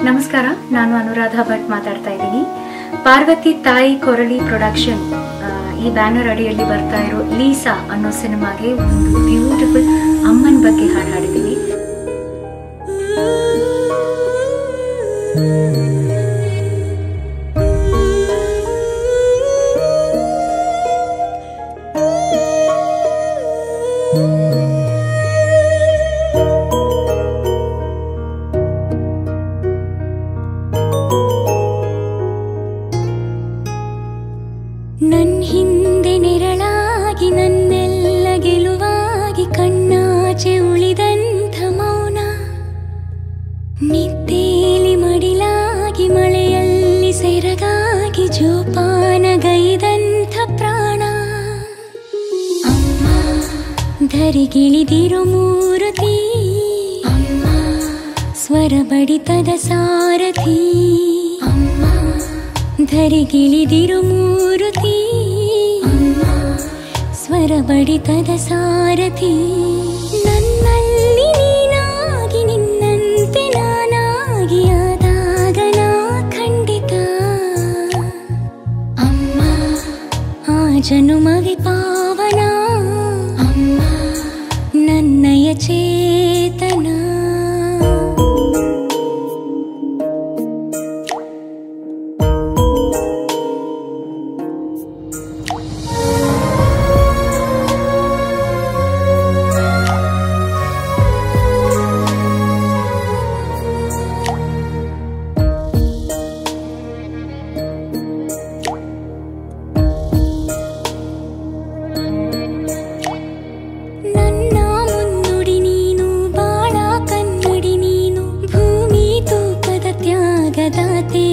ನಮಸ್ಕಾರ ನಾನು ಅನುರಾಧ ಭಟ್ ಮಾತಾಡ್ತಾ ಇದ್ದೀನಿ ಪಾರ್ವತಿ ತಾಯಿ ಕೊರಳಿ ಪ್ರೊಡಕ್ಷನ್ ಆ, ಈ ಬ್ಯಾನರ್ ಅಡಿಯಲ್ಲಿ ಬರ್ತಾ ಇರೋ ಲೀಸಾ ಅನ್ನೋ ಸಿನಿಮಾಗೆ ಒಂದು ಬ್ಯೂಟಿಫುಲ್ ಅಮ್ಮನ ಬಗ್ಗೆ ಹಾಡು ಹಾಡಿದ್ದೀವಿ ನನ್ ಹಿಂದೆ ನೆರಳಾಗಿ ನನ್ನೆಲ್ಲ ಗೆಲುವಾಗಿ ಕಣ್ಣಾಚೆ ಉಳಿದಂಥ ಮೌನ ನಿದ್ದೇಲಿ ಮಡಿಲಾಗಿ ಮಳೆಯಲ್ಲಿ ಸೆರಗಾಗಿ ಜೋಪಾನಗೈದಂಥ ಪ್ರಾಣ ಅಮ್ಮ ಧರಿಗಿಳಿದಿರೋ ಮೂರುತಿ ಅಮ್ಮ ಸ್ವರ ಬಡಿತದ ಸಾರಥಿ ಅಮ್ಮ ಧರಿಗಿಳಿದಿರು ಮೂರುತಿ ಅಮ್ಮ ಸ್ವರ ಬಡಿತದ ಸಾರಥಿ ನನ್ನಲ್ಲಿ ನೀನಾಗಿ ನಿನ್ನಂತೆ ನಾನಾಗಿ ಆದಾಗ ನಾ ಖಂಡಿತ ಅಮ್ಮ ಆ ಜನುಮವಿ ಪಾವನ ಅಮ್ಮ ನನ್ನಯ ಚೇತನ ನನ್ನ ಮುನ್ನುಡಿ ನೀನು ಬಾಳ ಕನ್ನಡಿ ನೀನು ಭೂಮಿ ತೂಕದ ತ್ಯಾಗದಾತೆ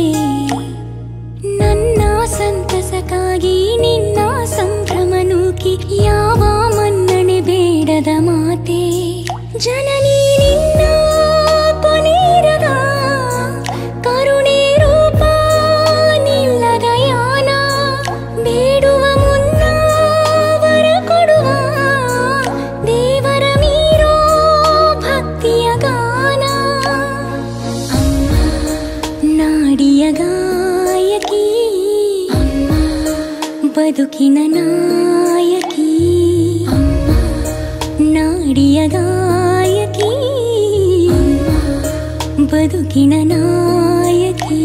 ನನ್ನ ಸಂತಸಕ್ಕಾಗಿ ನಿನ್ನ ಸಂಭ್ರಮ ನೂಕಿ ಯಾವ ಮನ್ನಣೆ ಬೇಡದ ಮಾತೆ ಜನನಿ ನಿನ್ನ ಕೊನೆರದ ಕರುಣೆ ರೂಪ ನಿಲ್ಲದ ಯಾನ ಬೇಡುವ ಮುನ್ನ ವರ ಕೊಡುವ ದೇವರ ಮೀರೋ ಭಕ್ತಿಯ ಗಾನ ಅಮ್ಮ ನಾಡಿಯ ಗಾಯಕಿ ಅಮ್ಮ ಬದುಕಿನ ನಾಯಕಿ ಅಮ್ಮ ನಾಡಿಯ ಗಾಯಕಿ ಅಮ್ಮ ಬದುಕಿನ ನಾಯಕಿ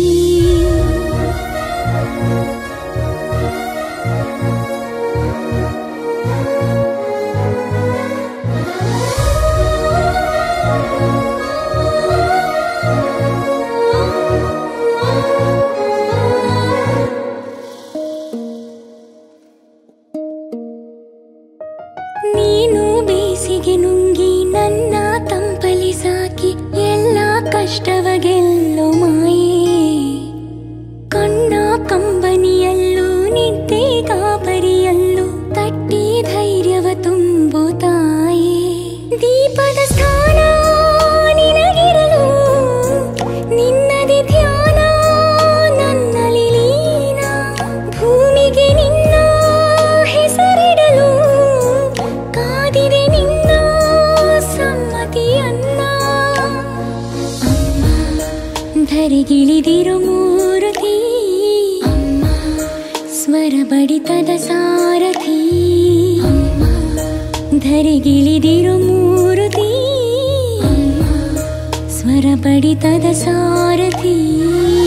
ನೀನು ಬೇಸಿಗೆ ನುಂಗಿ ನನ್ನ ತಂಪಲಿ ಸಾಕಿ ಎಲ್ಲ ಕಷ್ಟವ ಗೆಲ್ಲೋ ಮಾಯೇ ಕಣ್ಣ ಕಂಬನಿಯಲ್ಲೂ ನಿದ್ದೆ ಗಾಬರಿಯಲ್ಲೂ ತಟ್ಟಿ ಧೈರ್ಯವ ತುಂಬು ತಾಯೇ ದೀಪದ ಸ್ಥಾನ ನಿನಗಿರಲು ನಿನ್ನದಿ ಧ್ಯಾನ ನನ್ನಲ್ಲಿ ಲೀನ ಭೂಮಿಗೆ ನಿನ್ನ ಹೆಸರಿಡಲು ಕಾದಿದೆ ನಿನ್ನ ಸಮ್ಮತಿಯನ್ನ ಅಮ್ಮ ಧರಿಗಿಳಿದಿರು ಮೂರುತಿ ಅಮ್ಮ ಸ್ವರ ಬಡಿತದ ಸಾರಥಿ ಅಮ್ಮ ಧರಿಗಿಳಿದಿರು ಮೂರುತಿ ಅಮ್ಮ ಸ್ವರ ಬಡಿತದ ಸಾರಥಿ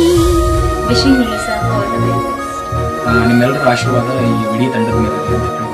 wishing Lisa all the very best ಆ, ನಿಮ್ಮೆಲ್ಲರ ಆಶೀರ್ವಾದ ಈ ಇಡೀ ತಂಡದ ಮೇಲೆ ಇರಲಿ ಅಂತ ಹೇಳ್ತೀನಿ.